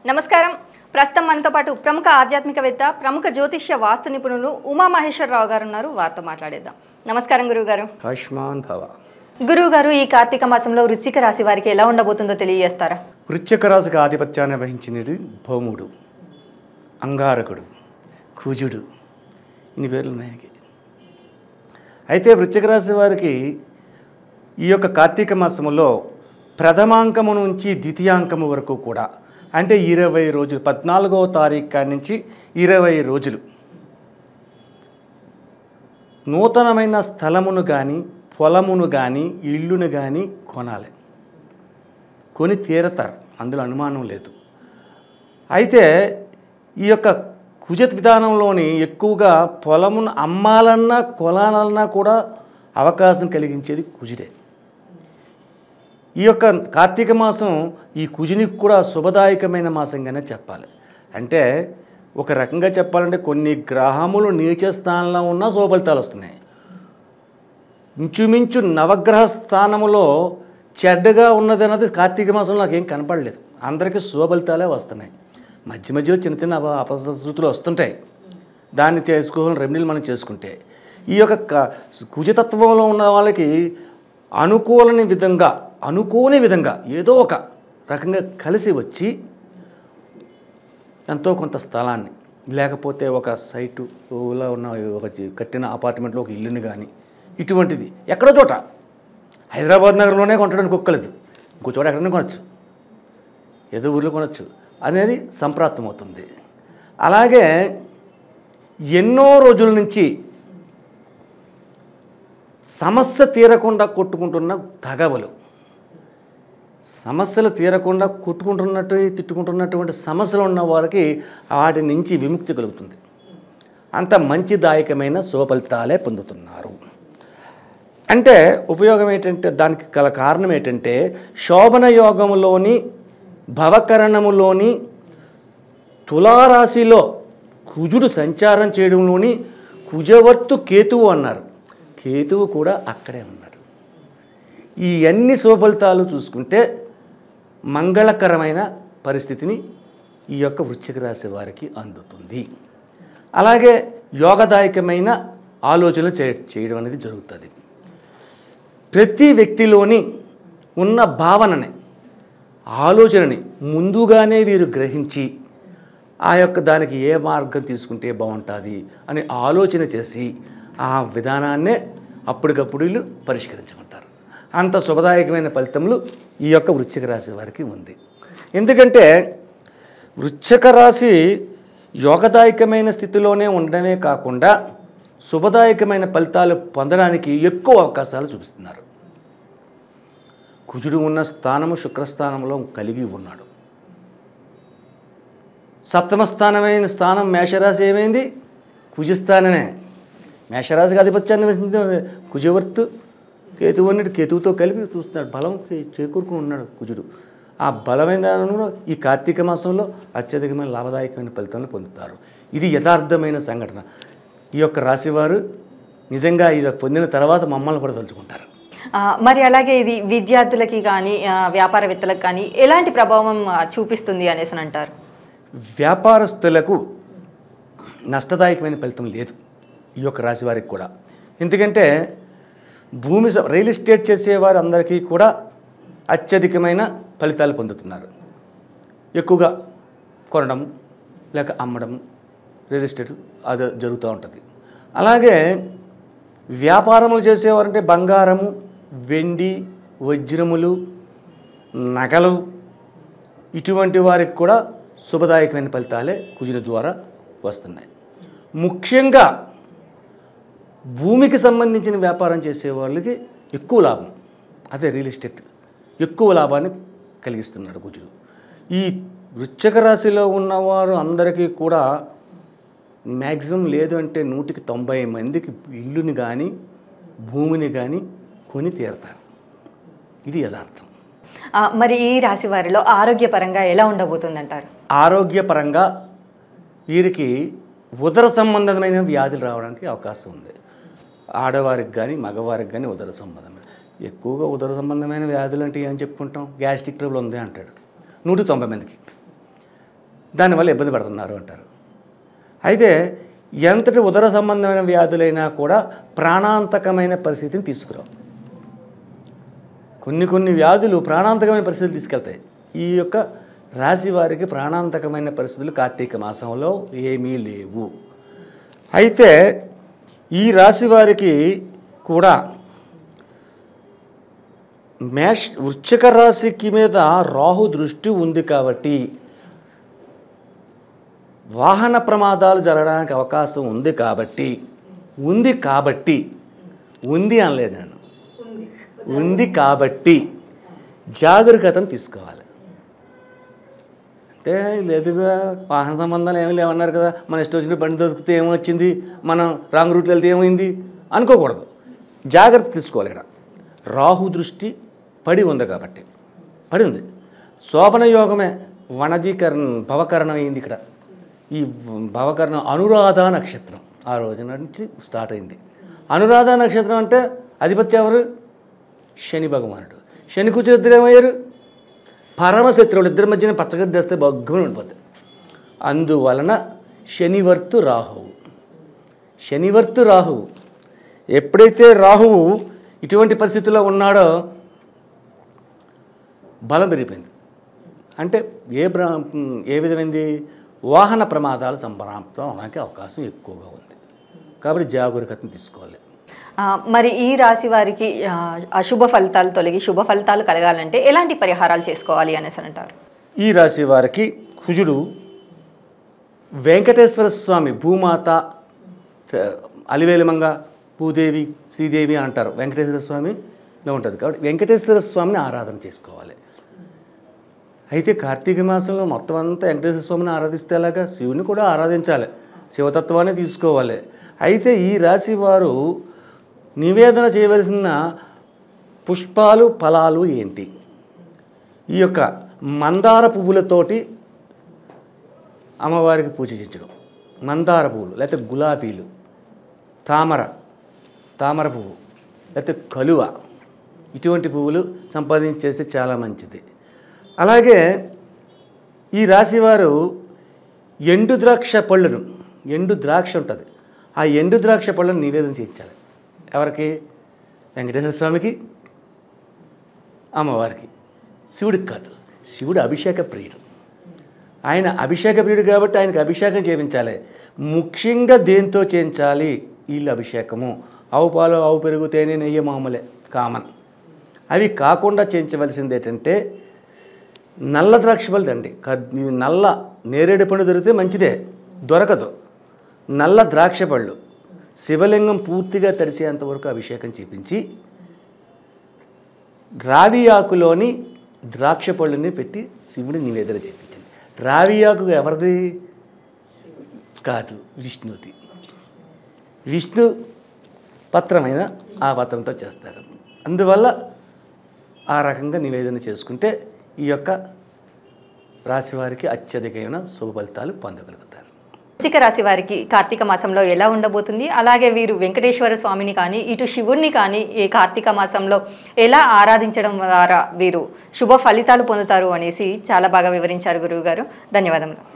నమస్కారం ప్రస్తుతం మనతో పాటు ప్రముఖ ఆధ్యాత్మికవేత్త ప్రముఖ జ్యోతిష్య వాస్తు నిపుణులు ఉమామహేశ్వరరావు గారు ఉన్నారు వారితో మాట్లాడేద్దాం నమస్కారం గురువు గారు ఆయుష్మాన్ భవ గురువు గారు ఈ కార్తీక మాసంలో వృశ్చిక రాశి వారికి ఎలా ఉండబోతుందో తెలియజేస్తారా వృశ్చిక రాశికి ఆధిపత్యాన్ని వహించినది భౌముడు అంగారకుడు కుజుడు ఇన్ని పేర్లు ఉన్నాయి అయితే వృశ్చిక రాశి వారికి ఈ యొక్క కార్తీక మాసములో ప్రథమాంకము నుంచి ద్వితీయాంకము వరకు కూడా అంటే ఇరవై రోజులు పద్నాలుగవ తారీఖు కాడి నుంచి ఇరవై రోజులు నూతనమైన స్థలమును కానీ పొలమును కానీ ఇల్లును కానీ కొనాలి కొని తీరతారు అందులో అనుమానం లేదు అయితే ఈ యొక్క కుజత్ విధానంలోని ఎక్కువగా పొలమును అమ్మాలన్నా కొనాలన్నా కూడా అవకాశం కలిగించేది కుజుడే ఈ యొక్క కార్తీక మాసం ఈ కుజునికి కూడా శుభదాయకమైన మాసంగానే చెప్పాలి అంటే ఒక రకంగా చెప్పాలంటే కొన్ని గ్రహములు నీచ స్థానంలో ఉన్న శుభఫలితాలు వస్తున్నాయి ఇంచుమించు నవగ్రహ స్థానములో చెడ్డగా ఉన్నది అన్నది కార్తీక మాసంలో నాకేం కనపడలేదు అందరికీ శుభఫలితాలే వస్తున్నాయి మధ్య మధ్యలో చిన్న చిన్న అప అపశృతులు వస్తుంటాయి దాన్ని చేసుకోవాలని రెమెడీలు మనం చేసుకుంటే ఈ యొక్క క- కుజతత్వంలో ఉన్న వాళ్ళకి అనుకూలని విధంగా అనుకోని విధంగా ఏదో ఒక రకంగా కలిసి వచ్చి ఎంతో కొంత స్థలాన్ని లేకపోతే ఒక సైటు ఇలా ఉన్న ఒక చి- కట్టిన అపార్ట్మెంట్లో ఒక ఇల్లుని కానీ ఇటువంటిది ఎక్కడో చోట హైదరాబాద్ నగరంలోనే కొనడానికి ఒక్కలేదు ఇంకో చోట ఎక్కడైనా కొనచ్చు ఏదో ఊర్లో కొనచ్చు అనేది సంప్రాప్తమవుతుంది అలాగే ఎన్నో రోజుల నుంచి సమస్య తీరకుండా కొట్టుకుంటున్న తగవలు సమస్యలు తీరకుండా కొట్టుకుంటున్నట్టు తిట్టుకుంటున్నటువంటి సమస్యలు ఉన్న వారికి వాటి నుంచి విముక్తి కలుగుతుంది అంత మంచిదాయకమైన శుభఫలితాలే పొందుతున్నారు అంటే ఉపయోగం ఏంటంటే దానికి గల కారణం ఏంటంటే శోభన యోగములోని భవకరణములోని తులారాశిలో కుజుడు సంచారం చేయడంలోని కుజవర్తు కేతువు అన్నారు కేతువు కూడా అక్కడే ఉన్నాడు ఈ అన్ని శుభఫలితాలు చూసుకుంటే మంగళకరమైన పరిస్థితిని ఈ యొక్క వృశ్చిక రాశి వారికి అందుతుంది అలాగే యోగదాయకమైన ఆలోచనలు చే చేయడం అనేది జరుగుతుంది ప్రతి వ్యక్తిలోని ఉన్న భావనని ఆలోచనని ముందుగానే వీరు గ్రహించి ఆ యొక్క దానికి ఏ మార్గం తీసుకుంటే బాగుంటుంది అని ఆలోచన చేసి ఆ విధానాన్నే అప్పటికప్పుడు వీళ్ళు పరిష్కరించమంటారు అంత శుభదాయకమైన ఫలితములు ఈ యొక్క వృశ్చిక రాశి వారికి ఉంది ఎందుకంటే వృశ్చిక రాశి యోగదాయకమైన స్థితిలోనే ఉండడమే కాకుండా శుభదాయకమైన ఫలితాలు పొందడానికి ఎక్కువ అవకాశాలు చూపిస్తున్నారు కుజుడు ఉన్న స్థానము శుక్రస్థానంలో కలిగి ఉన్నాడు సప్తమ స్థానమైన స్థానం మేషరాశి ఏమైంది కుజస్థానమే మేషరాశికి ఆధిపత్యాన్ని వహించింది కుజవర్తు కేతువు అన్నట్టు కేతువుతో కలిపి చూస్తున్నాడు బలం చే- చేకూరుకుని ఉన్నాడు కుజుడు ఆ బలమైన దానిలో ఈ కార్తీక మాసంలో అత్యధికమైన లాభదాయకమైన ఫలితాలను పొందుతారు ఇది యథార్థమైన సంఘటన ఈ యొక్క రాశివారు నిజంగా ఇది పొందిన తర్వాత మమ్మల్ని కూడా తలుచుకుంటారు ఆ, మరి అలాగే ఇది విద్యార్థులకి కానీ ఆ, వ్యాపారవేత్తలకు కానీ ఎలాంటి ప్రభావం ఆ, చూపిస్తుంది అనేసి అని అంటారు వ్యాపారస్తులకు నష్టదాయకమైన ఫలితం లేదు ఈ యొక్క రాశి వారికి కూడా ఎందుకంటే భూమి స- రియల్ ఎస్టేట్ చేసేవారు అందరికీ కూడా అత్యధికమైన ఫలితాలు పొందుతున్నారు ఎక్కువగా కొనడం లేక అమ్మడం రియల్ ఎస్టేట్ అది జరుగుతూ ఉంటుంది అలాగే వ్యాపారములు చేసేవారంటే బంగారము వెండి వజ్రములు నగలు ఇటువంటి వారికి కూడా శుభదాయకమైన ఫలితాలే కుజుని ద్వారా వస్తున్నాయి ముఖ్యంగా భూమికి సంబంధించిన వ్యాపారం చేసే వాళ్ళకి ఎక్కువ లాభం అదే రియల్ ఎస్టేట్ ఎక్కువ లాభాన్ని కలిగిస్తున్నాడు కుజుడు ఈ వృశ్చిక రాశిలో ఉన్నవారు అందరికీ కూడా మ్యాక్సిమం లేదు అంటే నూటికి తొంభై మందికి ఇల్లుని కానీ భూమిని కానీ కొని తీరతారు ఇది యథార్థం ఆ, మరి ఈ రాశి వారిలో ఆరోగ్యపరంగా ఎలా ఉండబోతుందంటారు ఆరోగ్యపరంగా వీరికి ఉదర సంబంధమైన వ్యాధులు రావడానికి అవకాశం ఉంది ఆడవారికి కానీ మగవారికి కానీ ఉదర సంబంధమైన ఎక్కువగా ఉదర సంబంధమైన వ్యాధులు అంటే ఏం చెప్పుకుంటాం గ్యాస్ట్రిక్ ట్రబుల్ ఉంది అంటాడు నూట తొంభై మందికి దానివల్ల ఇబ్బంది పడుతున్నారు అంటారు అయితే ఎంతటి ఉదర సంబంధమైన వ్యాధులైనా కూడా ప్రాణాంతకమైన పరిస్థితిని తీసుకురావు కొన్ని కొన్ని వ్యాధులు ప్రాణాంతకమైన పరిస్థితులు తీసుకెళ్తాయి ఈ యొక్క రాశి వారికి ప్రాణాంతకమైన పరిస్థితులు కార్తీక మాసంలో ఏమీ లేవు అయితే ఈ రాశి వారికి కూడా మేష్ వృశ్చిక రాశికి మీద రాహు దృష్టి ఉంది కాబట్టి వాహన ప్రమాదాలు జరగడానికి అవకాశం ఉంది కాబట్టి ఉంది కాబట్టి ఉంది అనలేదు నేను ఉంది కాబట్టి జాగరూకతను తీసుకోవాలి అంటే లేదుగా వాహన సంబంధాలు ఏమీ లేవన్నారు కదా మన ఇష్టం వచ్చిన బండి దొరికితే ఏమొచ్చింది మనం రాంగ్ రూట్లో వెళ్తే ఏమైంది అనుకోకూడదు జాగ్రత్త తీసుకోవాలి ఇక్కడ రాహు దృష్టి పడి ఉంది కాబట్టి పడి ఉంది శోభన యోగమే వనజీకరణ భవకరణం అయింది ఇక్కడ ఈ భవకరణం అనురాధ నక్షత్రం ఆ రోజు నుంచి స్టార్ట్ అయింది అనురాధ నక్షత్రం అంటే అధిపతి ఎవరు శని భగవానుడు శని కూర్చొని ఏమయ్యారు పరమశత్రువులు ఇద్దరి మధ్యన పచ్చగడ్డి వేస్తే బగ్గుమని ఉండిపోతుంది అందువలన శనివర్తు రాహువు శనివర్తు రాహువు ఎప్పుడైతే రాహువు ఇటువంటి పరిస్థితుల్లో ఉన్నాడో బలం పెరిగిపోయింది అంటే ఏ ప్ర ఏ విధమైంది వాహన ప్రమాదాలు సంప్రాప్తం అవడానికి అవకాశం ఎక్కువగా ఉంది కాబట్టి జాగరూకతను తీసుకోవాలి ఆ, మరి ఈ రాశి వారికి ఆ, అశుభ ఫలితాలు తొలగి శుభ ఫలితాలు కలగాలంటే ఎలాంటి పరిహారాలు చేసుకోవాలి అనేసి అని అంటారు ఈ రాశి వారికి కుజుడు వెంకటేశ్వర స్వామి భూమాత త- అలివేలిమంగ భూదేవి శ్రీదేవి అంటారు వెంకటేశ్వర స్వామిలో ఉంటుంది కాబట్టి వెంకటేశ్వర స్వామిని ఆరాధన చేసుకోవాలి అయితే కార్తీక మాసంలో మొత్తం అంతా వెంకటేశ్వర స్వామిని ఆరాధిస్తే ఎలాగా శివుని కూడా ఆరాధించాలి శివతత్వాన్ని తీసుకోవాలి అయితే ఈ రాశి వారు నివేదన చేయవలసిన పుష్పాలు ఫలాలు ఏంటి ఈ యొక్క మందార పువ్వులతోటి అమ్మవారికి పూజ చేయించడం మందార పువ్వులు లేకపోతే గులాబీలు తామర తామర పువ్వు లేకపోతే కలువ ఇటువంటి పువ్వులు సంపాదించి చేస్తే చాలా మంచిది అలాగే ఈ రాశివారు ఎండు ద్రాక్ష పళ్ళను ఎండు ద్రాక్ష ఉంటుంది ఆ ఎండు ద్రాక్ష పళ్ళను నివేదన చేయించాలి ఎవరికి వెంకటేశ్వర స్వామికి అమ్మవారికి శివుడికి కాదు శివుడు అభిషేక ప్రియుడు ఆయన అభిషేక ప్రియుడు కాబట్టి ఆయనకు అభిషేకం చేయించాలి ముఖ్యంగా దేంతో చేయించాలి వీళ్ళు అభిషేకము ఆవు పాలు ఆవు పెరుగు తేనె నెయ్యి మామూలే కామన్ అవి కాకుండా చేయించవలసింది ఏంటంటే నల్ల ద్రాక్ష పళ్ళు తండి నల్ల నేరేడు పండు దొరికితే మంచిదే దొరకదు నల్ల ద్రాక్ష పళ్ళు శివలింగం పూర్తిగా తడిసేంత వరకు అభిషేకం చేపించి రావి ఆకులోని ద్రాక్ష పళ్ళని పెట్టి శివుడి నివేదన చేయించండి రావి ఆకు ఎవరిది కాదు విష్ణుది విష్ణు పత్రమైన ఆ పత్రంతో చేస్తారు అందువల్ల ఆ రకంగా నివేదన చేసుకుంటే ఈ యొక్క రాశివారికి అత్యధికమైన శుభ ఫలితాలు పొందగలుగుతారు వృశ్చిక రాశి వారికి కార్తీక మాసంలో ఎలా ఉండబోతుంది అలాగే వీరు వెంకటేశ్వర స్వామిని కానీ ఇటు శివుణ్ణి కానీ ఈ కార్తీక మాసంలో ఎలా ఆరాధించడం ద్వారా వీరు శుభ ఫలితాలు పొందుతారు అనేసి చాలా బాగా వివరించారు గురువు గారు ధన్యవాదములు